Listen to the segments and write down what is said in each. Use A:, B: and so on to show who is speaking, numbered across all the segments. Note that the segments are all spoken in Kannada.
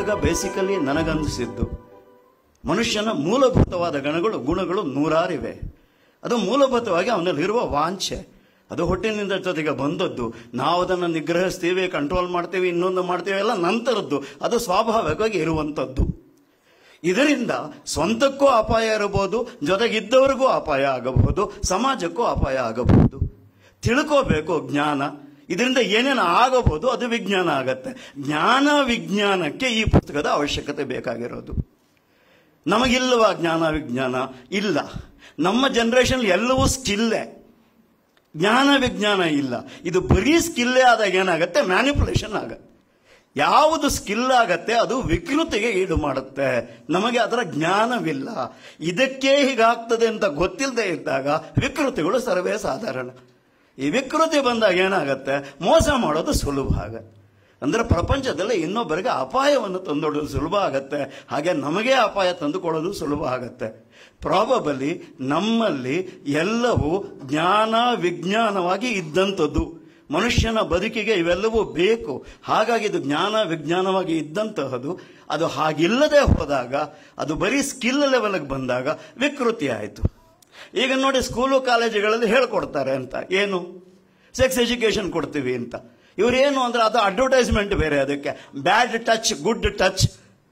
A: ಪುಸ್ತಕ ಬೇಸಿಕಲಿ ನನಗನ್ನಿಸಿದ್ದು ಮನುಷ್ಯನ ಮೂಲಭೂತವಾದ ಗಣಗಳು ಗುಣಗಳು ನೂರಾರಿವೆ ಅದು ಮೂಲಭೂತವಾಗಿ ಅವನಲ್ಲಿರುವ ವಾಂಛೆ ಅದು ಹೊಟ್ಟಿನಿಂದ ಜೊತೆಗೆ ಬಂದದ್ದು ನಾವು ಅದನ್ನು ನಿಗ್ರಹಿಸ್ತೀವಿ ಕಂಟ್ರೋಲ್ ಮಾಡ್ತೀವಿ ಇನ್ನೊಂದು ಮಾಡ್ತೀವಿ ಎಲ್ಲ ನಂತರದ್ದು ಅದು ಸ್ವಾಭಾವಿಕವಾಗಿ ಇರುವಂಥದ್ದು ಇದರಿಂದ ಸ್ವಂತಕ್ಕೂ ಅಪಾಯ ಇರಬಹುದು ಜೊತೆಗಿದ್ದವರಿಗೂ ಅಪಾಯ ಆಗಬಹುದು ಸಮಾಜಕ್ಕೂ ಅಪಾಯ ಆಗಬಹುದು ತಿಳ್ಕೋಬೇಕು ಜ್ಞಾನ ಇದರಿಂದ ಏನೇನು ಆಗಬಹುದು ಅದು ವಿಜ್ಞಾನ ಆಗತ್ತೆ ಜ್ಞಾನ ವಿಜ್ಞಾನಕ್ಕೆ ಈ ಪುಸ್ತಕದ ಅವಶ್ಯಕತೆ ಬೇಕಾಗಿರೋದು ನಮಗಿಲ್ಲವಾ ಜ್ಞಾನ ವಿಜ್ಞಾನ ಇಲ್ಲ ನಮ್ಮ ಜನರೇಷನ್ ಎಲ್ಲವೂ ಸ್ಕಿಲ್ಲೇ ಜ್ಞಾನ ವಿಜ್ಞಾನ ಇಲ್ಲ ಇದು ಬರೀ ಸ್ಕಿಲ್ಲೇ ಆದಾಗ ಏನಾಗುತ್ತೆ ಮ್ಯಾನಿಪುಲೇಷನ್ ಆಗತ್ತೆ ಯಾವುದು ಸ್ಕಿಲ್ ಆಗತ್ತೆ ಅದು ವಿಕೃತಿಗೆ ಈಡು ಮಾಡುತ್ತೆ ನಮಗೆ ಅದರ ಜ್ಞಾನವಿಲ್ಲ ಇದಕ್ಕೆ ಹೀಗಾಗ್ತದೆ ಅಂತ ಗೊತ್ತಿಲ್ಲದೆ ಇದ್ದಾಗ ವಿಕೃತಿಗಳು ಸರ್ವೇ ಸಾಧಾರಣ ಈ ವಿಕೃತಿ ಬಂದಾಗ ಏನಾಗತ್ತೆ ಮೋಸ ಮಾಡೋದು ಸುಲಭ ಆಗತ್ತೆ ಅಂದ್ರೆ ಪ್ರಪಂಚದಲ್ಲಿ ಇನ್ನೊಬ್ಬರಿಗೆ ಅಪಾಯವನ್ನು ತಂದೊಡೋದು ಸುಲಭ ಆಗತ್ತೆ ಹಾಗೆ ನಮಗೆ ಅಪಾಯ ತಂದುಕೊಡೋದು ಸುಲಭ ಆಗತ್ತೆ ಪ್ರಾಬಬಲಿ ನಮ್ಮಲ್ಲಿ ಎಲ್ಲವೂ ಜ್ಞಾನ ವಿಜ್ಞಾನವಾಗಿ ಇದ್ದಂಥದ್ದು ಮನುಷ್ಯನ ಬದುಕಿಗೆ ಇವೆಲ್ಲವೂ ಬೇಕು ಹಾಗಾಗಿ ಇದು ಜ್ಞಾನ ವಿಜ್ಞಾನವಾಗಿ ಇದ್ದಂತಹದ್ದು ಅದು ಹಾಗಿಲ್ಲದೆ ಹೋದಾಗ ಅದು ಬರೀ ಸ್ಕಿಲ್ ಲೆವೆಲ್ಗೆ ಬಂದಾಗ ವಿಕೃತಿ ಆಯಿತು ಈಗ ನೋಡಿ ಸ್ಕೂಲು ಕಾಲೇಜುಗಳಲ್ಲಿ ಹೇಳ್ಕೊಡ್ತಾರೆ ಅಂತ ಏನು ಸೆಕ್ಸ್ ಎಜುಕೇಶನ್ ಕೊಡ್ತೀವಿ ಅಂತ ಇವರೇನು ಅಂದ್ರೆ ಅದು ಅಡ್ವರ್ಟೈಸ್ಮೆಂಟ್ ಬೇರೆ ಅದಕ್ಕೆ ಬ್ಯಾಡ್ ಟಚ್ ಗುಡ್ ಟಚ್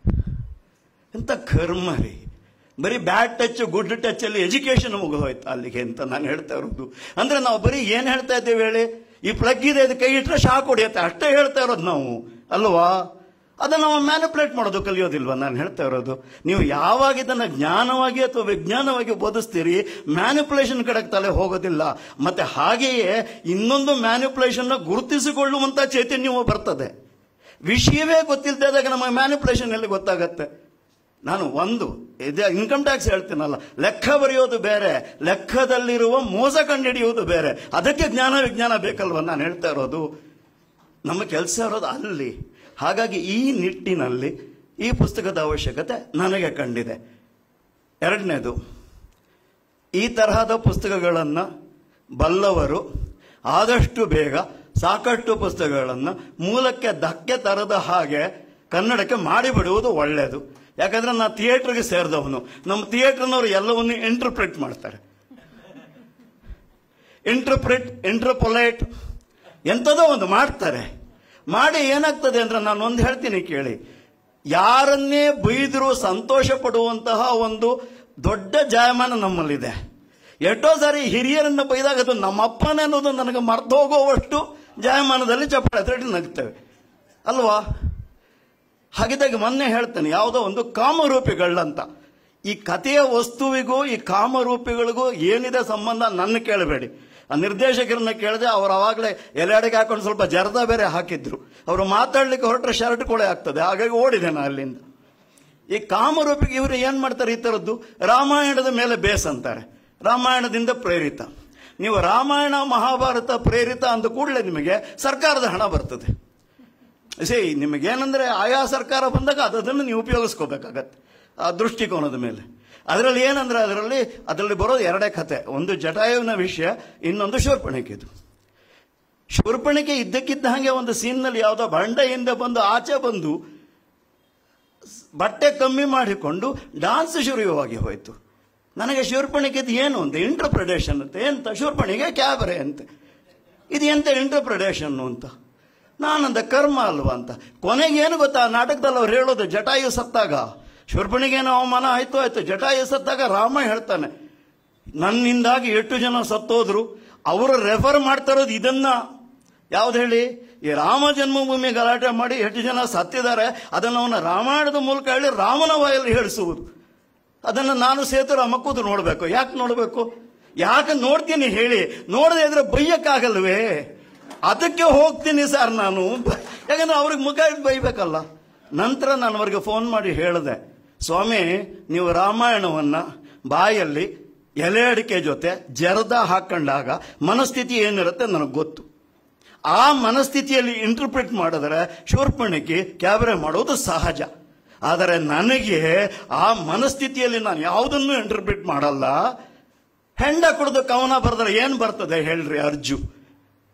A: ಎಂತ ಕರ್ಮ ರೀ ಬರೀ ಬ್ಯಾಡ್ ಟಚ್ ಗುಡ್ ಟಚ್ ಅಲ್ಲಿ ಎಜುಕೇಶನ್ ಮುಗಿದೋಯ್ತು ಅಲ್ಲಿಗೆ ಅಂತ ನಾನು ಹೇಳ್ತಾ ಇರೋದು ಅಂದ್ರೆ ನಾವು ಬರೀ ಏನ್ ಹೇಳ್ತಾ ಇದ್ದೇವೆ ಹೇಳಿ ಈ ಪ್ಲಗ್ ಇದೆ ಅದು ಕೈ ಇಟ್ಟರೆ ಶಾಕ್ ಹೊಡಿಯುತ್ತೆ ಅಷ್ಟೇ ಹೇಳ್ತಾ ಇರೋದು ನಾವು ಅಲ್ವಾ ಅದನ್ನು ನಾವು ಮ್ಯಾನಿಪುಲೇಟ್ ಮಾಡೋದು ಕಲಿಯೋದಿಲ್ವಾ ನಾನು ಹೇಳ್ತಾ ಇರೋದು ನೀವು ಯಾವಾಗ ಇದನ್ನ ಜ್ಞಾನವಾಗಿ ಅಥವಾ ವಿಜ್ಞಾನವಾಗಿ ಬೋಧಿಸ್ತೀರಿ ಮ್ಯಾನಿಪುಲೇಷನ್ ಕಡೆಗೆ ತಲೆ ಹೋಗೋದಿಲ್ಲ ಮತ್ತೆ ಹಾಗೆಯೇ ಇನ್ನೊಂದು ಮ್ಯಾನಿಪುಲೇಷನ್ ಗುರುತಿಸಿಕೊಳ್ಳುವಂತ ಚೈತನ್ಯವು ಬರ್ತದೆ ವಿಷಯವೇ ಗೊತ್ತಿಲ್ಲದಾಗ ನಮ್ಮ ಮ್ಯಾನಿಪುಲೇಷನ್ ಎಲ್ಲಿ ಗೊತ್ತಾಗತ್ತೆ ನಾನು ಒಂದು ಇದೆ ಇನ್ಕಮ್ ಟ್ಯಾಕ್ಸ್ ಹೇಳ್ತೀನಲ್ಲ ಲೆಕ್ಕ ಬರೆಯೋದು ಬೇರೆ ಲೆಕ್ಕದಲ್ಲಿರುವ ಮೋಸ ಕಂಡುಹಿಡಿಯುವುದು ಬೇರೆ ಅದಕ್ಕೆ ಜ್ಞಾನ ವಿಜ್ಞಾನ ಬೇಕಲ್ವ ನಾನು ಹೇಳ್ತಾ ಇರೋದು ನಮ್ಮ ಕೆಲಸ ಇರೋದು ಅಲ್ಲಿ ಹಾಗಾಗಿ ಈ ನಿಟ್ಟಿನಲ್ಲಿ ಈ ಪುಸ್ತಕದ ಅವಶ್ಯಕತೆ ನನಗೆ ಕಂಡಿದೆ ಎರಡನೇದು ಈ ತರಹದ ಪುಸ್ತಕಗಳನ್ನು ಬಲ್ಲವರು ಆದಷ್ಟು ಬೇಗ ಸಾಕಷ್ಟು ಪುಸ್ತಕಗಳನ್ನು ಮೂಲಕ್ಕೆ ಧಕ್ಕೆ ತರದ ಹಾಗೆ ಕನ್ನಡಕ್ಕೆ ಮಾಡಿಬಿಡುವುದು ಒಳ್ಳೆಯದು ಯಾಕಂದ್ರೆ ನಾ ಥಿಯೇಟರ್ಗೆ ಸೇರಿದವನು ನಮ್ಮ ಥಿಯೇಟರ್ನವರು ಎಲ್ಲವನ್ನು ಇಂಟರ್ಪ್ರಿಟ್ ಮಾಡ್ತಾರೆ ಇಂಟರ್ಪ್ರಿಟ್ ಇಂಟರ್ಪೊಲೈಟ್ ಎಂಥದೋ ಒಂದು ಮಾಡ್ತಾರೆ ಮಾಡಿ ಏನಾಗ್ತದೆ ಅಂದ್ರೆ ನಾನು ಒಂದು ಹೇಳ್ತೀನಿ ಕೇಳಿ ಯಾರನ್ನೇ ಬೈದರೂ ಸಂತೋಷ ಪಡುವಂತಹ ಒಂದು ದೊಡ್ಡ ಜಾಯಮಾನ ನಮ್ಮಲ್ಲಿದೆ ಎಷ್ಟೋ ಸಾರಿ ಹಿರಿಯರನ್ನು ಬೈದಾಗ ಅದು ನಮ್ಮಪ್ಪನೇ ಅನ್ನೋದು ನನಗೆ ಮರ್ತು ಹೋಗುವಷ್ಟು ಜಾಯಮಾನದಲ್ಲಿ ಚಪ್ಪಾಳೆ ತಟ್ಟಿ ನಗ್ತೇವೆ ಅಲ್ವಾ ಹಾಗಿದ್ದಾಗ ಮೊನ್ನೆ ಹೇಳ್ತೇನೆ ಯಾವುದೋ ಒಂದು ಕಾಮರೂಪಿಗಳಂತ ಈ ಕಥೆಯ ವಸ್ತುವಿಗೂ ಈ ಕಾಮರೂಪಿಗಳಿಗೂ ಏನಿದೆ ಸಂಬಂಧ ನನ್ನ ಕೇಳಬೇಡಿ ಆ ನಿರ್ದೇಶಕರನ್ನ ಕೇಳಿದೆ ಅವ್ರು ಅವಾಗಲೇ ಎಲೆಡಿಗೆ ಹಾಕೊಂಡು ಸ್ವಲ್ಪ ಜರದ ಬೇರೆ ಹಾಕಿದ್ರು ಅವರು ಮಾತಾಡ್ಲಿಕ್ಕೆ ಹೊರಟ್ರೆ ಶರ್ಟ್ ಕೊಳೆ ಆಗ್ತದೆ ಹಾಗಾಗಿ ಓಡಿದೆ ನಾ ಅಲ್ಲಿಂದ ಈ ಕಾಮರೂಪಿಗೆ ಇವರು ಏನ್ ಮಾಡ್ತಾರೆ ಈ ತರದ್ದು ರಾಮಾಯಣದ ಮೇಲೆ ಬೇಸ್ ಅಂತಾರೆ ರಾಮಾಯಣದಿಂದ ಪ್ರೇರಿತ ನೀವು ರಾಮಾಯಣ ಮಹಾಭಾರತ ಪ್ರೇರಿತ ಅಂದ ಕೂಡಲೇ ನಿಮಗೆ ಸರ್ಕಾರದ ಹಣ ಬರ್ತದೆ ಸಿ ನಿಮಗೇನಂದ್ರೆ ಆಯಾ ಸರ್ಕಾರ ಬಂದಾಗ ಅದು ಅದನ್ನು ನೀವು ಉಪಯೋಗಿಸ್ಕೋಬೇಕಾಗತ್ತೆ ಆ ದೃಷ್ಟಿಕೋನದ ಮೇಲೆ ಅದರಲ್ಲಿ ಏನಂದ್ರೆ ಅದರಲ್ಲಿ ಅದರಲ್ಲಿ ಬರೋದು ಎರಡೇ ಕತೆ ಒಂದು ಜಟಾಯುವಿನ ವಿಷಯ ಇನ್ನೊಂದು ಶೂರ್ಪಣಿಕೆದು ಶೂರ್ಪಣಿಕೆ ಇದ್ದಕ್ಕಿದ್ದ ಹಾಗೆ ಒಂದು ಸೀನ್ನಲ್ಲಿ ಯಾವುದೋ ಬಂಡೆಯಿಂದ ಬಂದು ಆಚೆ ಬಂದು ಬಟ್ಟೆ ಕಮ್ಮಿ ಮಾಡಿಕೊಂಡು ಡಾನ್ಸ್ ಶುರುವಾಗಿ ಹೋಯಿತು ನನಗೆ ಶೂರ್ಪಣಿಕೆದು ಏನು ಅಂತ ಇಂಟರ್ಪ್ರಿಟೇಷನ್ ಅಂತ ಎಂತ ಶೂರ್ಪಣಿಗೆ ಕ್ಯಾಬರೆ ಅಂತೆ ಇದು ಎಂತ ಇಂಟರ್ಪ್ರಿಟೇಷನ್ ಅಂತ ನಾನಂದ ಕರ್ಮ ಅಲ್ವಾ ಅಂತ ಕೊನೆಗೆ ಏನು ಗೊತ್ತಾ ಆ ನಾಟಕದಲ್ಲಿ ಅವ್ರು ಹೇಳೋದು ಜಟಾಯು ಸತ್ತಾಗ ಶೂರ್ಪಣಿಗೇನೋ ಅವಮಾನ ಆಯ್ತು ಆಯ್ತು ಜಟಾಯು ಸತ್ತಾಗ ರಾಮ ಹೇಳ್ತಾನೆ ನನ್ನಿಂದಾಗಿ ಎಷ್ಟು ಜನ ಸತ್ತೋದ್ರು ಅವರು ರೆಫರ್ ಮಾಡ್ತಾ ಇರೋದು ಇದನ್ನ ಯಾವ್ದು ಹೇಳಿ ಈ ರಾಮ ಜನ್ಮಭೂಮಿ ಗಲಾಟೆ ಮಾಡಿ ಎಷ್ಟು ಜನ ಸತ್ತಿದ್ದಾರೆ ಅದನ್ನು ಅವನ ರಾಮಾಯಣದ ಮೂಲಕ ಹೇಳಿ ರಾಮನ ಬಾಯಲ್ಲಿ ಹೇಳಿಸುವುದು ಅದನ್ನು ನಾನು ಸೇತು ರಾಮ ಕೂತು ನೋಡಬೇಕು ಯಾಕೆ ನೋಡಬೇಕು ಯಾಕೆ ನೋಡ್ತೀನಿ ಹೇಳಿ ನೋಡದೆ ಇದ್ರೆ ಬೈಯಕ್ಕಾಗಲ್ವೇ ಅದಕ್ಕೆ ಹೋಗ್ತೀನಿ ಸರ್ ನಾನು ಯಾಕಂದ್ರೆ ಅವ್ರಿಗೆ ಮುಖ ಇಟ್ಟು ಬೈಬೇಕಲ್ಲ ನಂತರ ನಾನು ಅವ್ರಿಗೆ ಫೋನ್ ಮಾಡಿ ಹೇಳಿದೆ ಸ್ವಾಮಿ ನೀವು ರಾಮಾಯಣವನ್ನ ಬಾಯಲ್ಲಿ ಎಲೆ ಅಡಿಕೆ ಜೊತೆ ಜರದ ಹಾಕೊಂಡಾಗ ಮನಸ್ಥಿತಿ ಏನಿರುತ್ತೆ ನನಗೆ ಗೊತ್ತು ಆ ಮನಸ್ಥಿತಿಯಲ್ಲಿ ಇಂಟರ್ಪ್ರಿಟ್ ಮಾಡಿದ್ರೆ ಶೂರ್ಪಣಿಕೆ ಕ್ಯಾಬರೆ ಮಾಡೋದು ಸಹಜ ಆದರೆ ನನಗೆ ಆ ಮನಸ್ಥಿತಿಯಲ್ಲಿ ನಾನು ಯಾವುದನ್ನು ಇಂಟರ್ಪ್ರಿಟ್ ಮಾಡಲ್ಲ ಹೆಂಡ ಕುಡಿದು ಕವನ ಬರೆದ್ರೆ ಏನ್ ಬರ್ತದೆ ಹೇಳ್ರಿ ಅರ್ಜು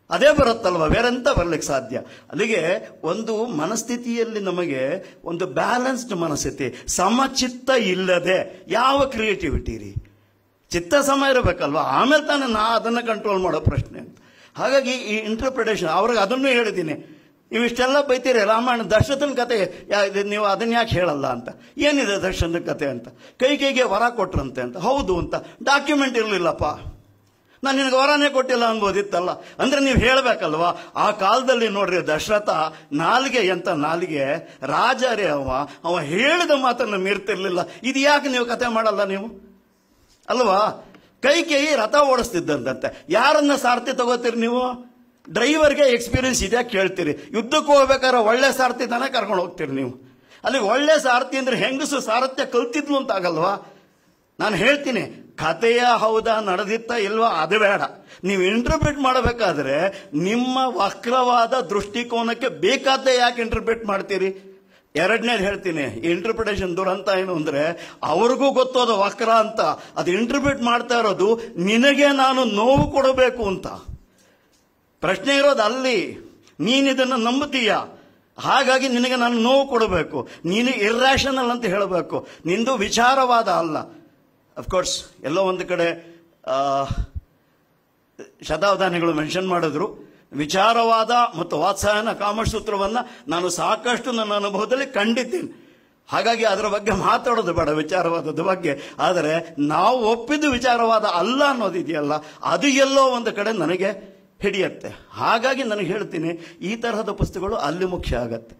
A: ಅದೇ ಬರುತ್ತಲ್ವ ಬೇರೆಂತ ಬರ್ಲಿಕ್ಕೆ ಸಾಧ್ಯ ಅಲ್ಲಿಗೆ ಒಂದು ಮನಸ್ಥಿತಿಯಲ್ಲಿ ನಮಗೆ ಒಂದು ಬ್ಯಾಲೆನ್ಸ್ಡ್ ಮನಸ್ಥಿತಿ ಸಮಚಿತ್ತ ಇಲ್ಲದೆ ಯಾವ ಕ್ರಿಯೇಟಿವಿಟಿ ರೀ ಚಿತ್ತ ಸಮ ಇರಬೇಕಲ್ವಾ ಆಮೇಲೆ ತಾನೇ ನಾ ಅದನ್ನು ಕಂಟ್ರೋಲ್ ಮಾಡೋ ಪ್ರಶ್ನೆ ಅಂತ ಹಾಗಾಗಿ ಈ ಇಂಟರ್ಪ್ರಿಟೇಷನ್ ಅವ್ರಿಗೆ ಅದನ್ನು ಹೇಳಿದ್ದೀನಿ ನೀವು ಇಷ್ಟೆಲ್ಲ ಬೈತೀರಿ ರಾಮಾಯಣ ದಶರಥನ ಕತೆ ಯಾ- ಇದು ನೀವು ಅದನ್ನ ಯಾಕೆ ಹೇಳಲ್ಲ ಅಂತ ಏನಿದೆ ದಶರಥನ ಕತೆ ಅಂತ ಕೈ ಕೈಗೆ ವರ ಕೊಟ್ರಂತೆ ಅಂತ ಹೌದು ಅಂತ ಡಾಕ್ಯುಮೆಂಟ್ ಇರಲಿಲ್ಲಪ್ಪ ನಾನು ನಿನಗೆ ವರನೇ ಕೊಟ್ಟಿಲ್ಲ ಅನ್ಬೋದಿತ್ತಲ್ಲ ಅಂದ್ರೆ ನೀವು ಹೇಳ್ಬೇಕಲ್ವಾ ಆ ಕಾಲದಲ್ಲಿ ನೋಡ್ರಿ ದಶರಥ ನಾಲಿಗೆ ಎಂತ ನಾಲಿಗೆ ರಾಜರೇ ಅವ ಅವ ಹೇಳಿದ ಮಾತನ್ನು ಮೀರ್ತಿರ್ಲಿಲ್ಲ ಇದು ಯಾಕೆ ನೀವು ಕತೆ ಮಾಡಲ್ಲ ನೀವು ಅಲ್ವಾ ಕೈ ಕೈ ರಥ ಓಡಿಸ್ತಿದ್ದಂತೆ ಯಾರನ್ನ ಸಾರಥಿ ತಗೋತೀರಿ ನೀವು ಡ್ರೈವರ್ಗೆ ಎಕ್ಸ್ಪೀರಿಯನ್ಸ್ ಇದೆಯಾ ಕೇಳ್ತೀರಿ ಯುದ್ಧಕ್ಕೆ ಹೋಗ್ಬೇಕಾದ್ರೆ ಒಳ್ಳೆ ಸಾರಥಿ ತಾನೇ ಕರ್ಕೊಂಡು ಹೋಗ್ತೀರಿ ನೀವು ಅಲ್ಲಿ ಒಳ್ಳೆ ಸಾರಥಿ ಅಂದ್ರೆ ಹೆಂಗಸು ಸಾರಥ್ಯ ಕಲ್ತಿದ್ಲು ಅಂತ ಆಗಲ್ವಾ ನಾನು ಹೇಳ್ತೀನಿ ಕಥೆಯ ಹೌದಾ ನಡೆದಿತ್ತ ಇಲ್ವಾ ಅದು ಬೇಡ ನೀವು ಇಂಟರ್ಪ್ರಿಟ್ ಮಾಡಬೇಕಾದ್ರೆ ನಿಮ್ಮ ವಕ್ರವಾದ ದೃಷ್ಟಿಕೋನಕ್ಕೆ ಬೇಕಾದ ಯಾಕೆ ಇಂಟರ್ಪ್ರಿಟ್ ಮಾಡ್ತೀರಿ ಎರಡನೇದು ಹೇಳ್ತೀನಿ ಇಂಟರ್ಪ್ರಿಟೇಷನ್ ದುರಂತ ಏನು ಅಂದ್ರೆ ಅವ್ರಿಗೂ ಗೊತ್ತೋದು ವಕ್ರ ಅಂತ ಅದು ಇಂಟರ್ಪ್ರಿಟ್ ಮಾಡ್ತಾ ಇರೋದು ನಿನಗೆ ನಾನು ನೋವು ಕೊಡಬೇಕು ಅಂತ ಪ್ರಶ್ನೆ ಇರೋದು ಅಲ್ಲಿ ನೀನು ಇದನ್ನು ನಂಬುತ್ತೀಯ ಹಾಗಾಗಿ ನಿನಗೆ ನಾನು ನೋವು ಕೊಡಬೇಕು ನೀನು ಇರ್ರಾಷನಲ್ ಅಂತ ಹೇಳಬೇಕು ನಿಂದು ವಿಚಾರವಾದ ಅಲ್ಲ ಅಫ್ಕೋರ್ಸ್ ಎಲ್ಲೋ ಒಂದು ಕಡೆ ಆ, ಶತಾವಧಾನಿಗಳು ಮೆನ್ಷನ್ ಮಾಡಿದ್ರು ವಿಚಾರವಾದ ಮತ್ತು ವಾತ್ಸಾಯನ ಕಾಮಸೂತ್ರವನ್ನ ನಾನು ಸಾಕಷ್ಟು ನನ್ನ ಅನುಭವದಲ್ಲಿ ಕಂಡಿದ್ದೀನಿ ಹಾಗಾಗಿ ಅದರ ಬಗ್ಗೆ ಮಾತಾಡೋದು ಬೇಡ ವಿಚಾರವಾದದ ಬಗ್ಗೆ ಆದರೆ ನಾವು ಒಪ್ಪಿದ್ದು ವಿಚಾರವಾದ ಅಲ್ಲ ಅನ್ನೋದಿದೆಯಲ್ಲ ಅದು ಎಲ್ಲೋ ಒಂದು ಕಡೆ ನನಗೆ ಹಿಡಿಯತ್ತೆ ಹಾಗಾಗಿ ನನಗೆ ಹೇಳ್ತೀನಿ ಈ ತರಹದ ಪುಸ್ತಕಗಳು ಅಲ್ಲಿ ಮುಖ್ಯ ಆಗತ್ತೆ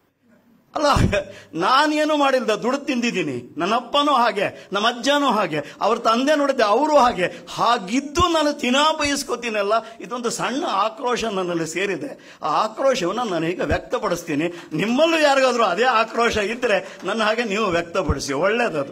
A: ಅಲ್ಲ ನಾನೇನು ಮಾಡಿಲ್ದ ದುಡ್ಡು ತಿಂದಿದ್ದೀನಿ ನನ್ನಪ್ಪನೂ ಹಾಗೆ ನಮ್ಮ ಅಜ್ಜನೂ ಹಾಗೆ ಅವ್ರ ತಂದೆ ನೋಡಿದ್ದೆ ಅವರು ಹಾಗೆ ಹಾಗಿದ್ದು ನಾನು ತಿನಾ ಬಯಸ್ಕೋತೀನಲ್ಲ ಇದೊಂದು ಸಣ್ಣ ಆಕ್ರೋಶ ನನ್ನಲ್ಲಿ ಸೇರಿದೆ ಆ ಆಕ್ರೋಶವನ್ನು ನಾನು ಈಗ ವ್ಯಕ್ತಪಡಿಸ್ತೀನಿ ನಿಮ್ಮಲ್ಲೂ ಯಾರಿಗಾದ್ರೂ ಅದೇ ಆಕ್ರೋಶ ಇದ್ರೆ ನನ್ನ ಹಾಗೆ ನೀವು ವ್ಯಕ್ತಪಡಿಸಿ ಒಳ್ಳೇದದು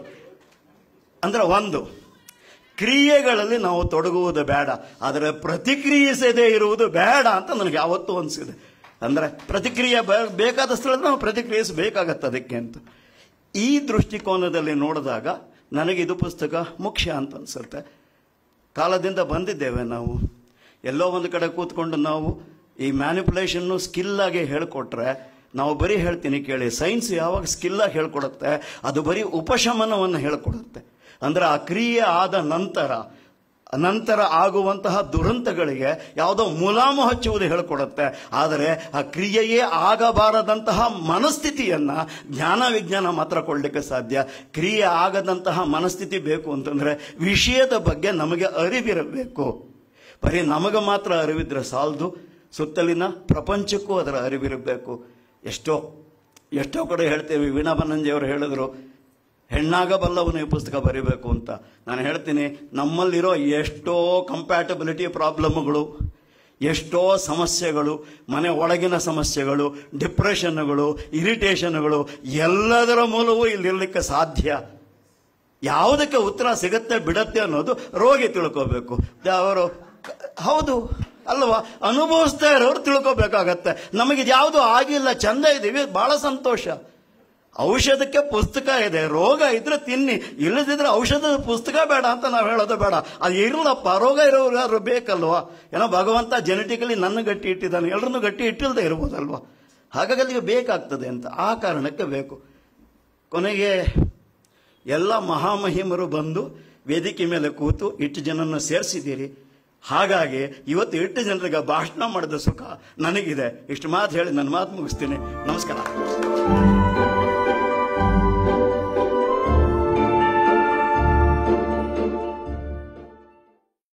A: ಅಂದ್ರೆ ಒಂದು ಕ್ರಿಯೆಗಳಲ್ಲಿ ನಾವು ತೊಡಗುವುದು ಬೇಡ ಆದರೆ ಪ್ರತಿಕ್ರಿಯಿಸದೇ ಇರುವುದು ಬೇಡ ಅಂತ ನನಗೆ ಯಾವತ್ತೂ ಅನಿಸಿದೆ ಅಂದ್ರೆ ಪ್ರತಿಕ್ರಿಯೆ ಬ- ಬೇಕಾದ ಸ್ಥಳದಲ್ಲಿ ನಾವು ಪ್ರತಿಕ್ರಿಯಿಸಬೇಕಾಗತ್ತೆ ಅದಕ್ಕೆ ಅಂತ ಈ ದೃಷ್ಟಿಕೋನದಲ್ಲಿ ನೋಡಿದಾಗ ನನಗೆ ಇದು ಪುಸ್ತಕ ಮುಖ್ಯ ಅಂತ ಅನ್ಸುತ್ತೆ ಕಾಲದಿಂದ ಬಂದಿದ್ದೇವೆ ನಾವು ಎಲ್ಲೋ ಒಂದು ಕಡೆ ಕೂತ್ಕೊಂಡು ನಾವು ಈ ಮ್ಯಾನಿಪುಲೇಷನ್ನು ಸ್ಕಿಲ್ ಆಗಿ ಹೇಳ್ಕೊಟ್ರೆ ನಾವು ಬರೀ ಹೇಳ್ತೀನಿ ಕೇಳಿ ಸೈನ್ಸ್ ಯಾವಾಗ ಸ್ಕಿಲ್ ಆಗಿ ಹೇಳ್ಕೊಡುತ್ತೆ ಅದು ಬರೀ ಉಪಶಮನವನ್ನು ಹೇಳ್ಕೊಡುತ್ತೆ ಅಂದ್ರೆ ಆ ಕ್ರಿಯೆ ಆದ ನಂತರ ನಂತರ ಆಗುವಂತಹ ದುರಂತಗಳಿಗೆ ಯಾವುದೋ ಮುಲಾಮು ಹಚ್ಚುವುದು ಹೇಳ್ಕೊಡುತ್ತೆ ಆದರೆ ಆ ಕ್ರಿಯೆಯೇ ಆಗಬಾರದಂತಹ ಮನಸ್ಥಿತಿಯನ್ನ ಜ್ಞಾನ ವಿಜ್ಞಾನ ಮಾತ್ರ ಕೊಡ್ಲಿಕ್ಕೆ ಸಾಧ್ಯ ಕ್ರಿಯೆ ಆಗದಂತಹ ಮನಸ್ಥಿತಿ ಬೇಕು ಅಂತಂದ್ರೆ ವಿಷಯದ ಬಗ್ಗೆ ನಮಗೆ ಅರಿವಿರಬೇಕು ಬರೀ ನಮಗೆ ಮಾತ್ರ ಅರಿವಿದ್ರೆ ಸಾಲದು ಸುತ್ತಲಿನ ಪ್ರಪಂಚಕ್ಕೂ ಅದರ ಅರಿವಿರಬೇಕು ಎಷ್ಟೋ ಎಷ್ಟೋ ಕಡೆ ಹೇಳ್ತೇವೆ ವೀಣಾ ಬನ್ನಂಜಿಯವರು ಹೇಳಿದ್ರು ಹೆಣ್ಣಾಗಬಲ್ಲವನು ಈ ಪುಸ್ತಕ ಬರೀಬೇಕು ಅಂತ ನಾನು ಹೇಳ್ತೀನಿ ನಮ್ಮಲ್ಲಿರೋ ಎಷ್ಟೋ ಕಂಪ್ಯಾಟಬಿಲಿಟಿ ಪ್ರಾಬ್ಲಮ್ಗಳು ಎಷ್ಟೋ ಸಮಸ್ಯೆಗಳು ಮನೆ ಒಳಗಿನ ಸಮಸ್ಯೆಗಳು ಡಿಪ್ರೆಷನ್ಗಳು ಇರಿಟೇಷನ್ಗಳು ಎಲ್ಲದರ ಮೂಲವೂ ಇಲ್ಲಿರ್ಲಿಕ್ಕೆ ಸಾಧ್ಯ ಯಾವುದಕ್ಕೆ ಉತ್ತರ ಸಿಗತ್ತೆ ಬಿಡತ್ತೆ ಅನ್ನೋದು ರೋಗಿ ತಿಳ್ಕೋಬೇಕು ಅವರು ಹೌದು ಅಲ್ವಾ ಅನುಭವಿಸ್ತಾ ಇರೋರು ತಿಳ್ಕೋಬೇಕಾಗತ್ತೆ ನಮಗೆ ಯಾವುದು ಆಗಿಲ್ಲ ಚಂದ ಇದೀವಿ ಬಹಳ ಸಂತೋಷ ಔಷಧಕ್ಕೆ ಪುಸ್ತಕ ಇದೆ ರೋಗ ಇದ್ರೆ ತಿನ್ನಿ ಇಲ್ಲದಿದ್ರೆ ಔಷಧದ ಪುಸ್ತಕ ಬೇಡ ಅಂತ ನಾವು ಹೇಳೋದು ಬೇಡ ಅದು ಇರಲಪ್ಪ ರೋಗ ಇರೋರು ಯಾರು ಬೇಕಲ್ವಾ ಏನೋ ಭಗವಂತ ಜೆನೆಟಿಕಲಿ ನನ್ನ ಗಟ್ಟಿ ಇಟ್ಟಿದ್ದಾನೆ ಎಲ್ಲರನ್ನು ಗಟ್ಟಿ ಇಟ್ಟಿಲ್ಲದೆ ಇರ್ಬೋದಲ್ವಾ ಹಾಗಾಗಿ ಅಲ್ಲಿಗೆ ಬೇಕಾಗ್ತದೆ ಅಂತ ಆ ಕಾರಣಕ್ಕೆ ಬೇಕು ಕೊನೆಗೆ ಎಲ್ಲ ಮಹಾಮಹಿಮರು ಬಂದು ವೇದಿಕೆ ಮೇಲೆ ಕೂತು ಇಟ್ಟು ಜನರನ್ನು ಸೇರಿಸಿದ್ದೀರಿ ಹಾಗಾಗಿ ಇವತ್ತು ಎಷ್ಟು ಜನರಿಗೆ ಭಾಷಣ ಮಾಡಿದ ಸುಖ ನನಗಿದೆ ಇಷ್ಟು ಮಾತು ಹೇಳಿ ನನ್ನ ಮಾತು ಮುಗಿಸ್ತೀನಿ ನಮಸ್ಕಾರ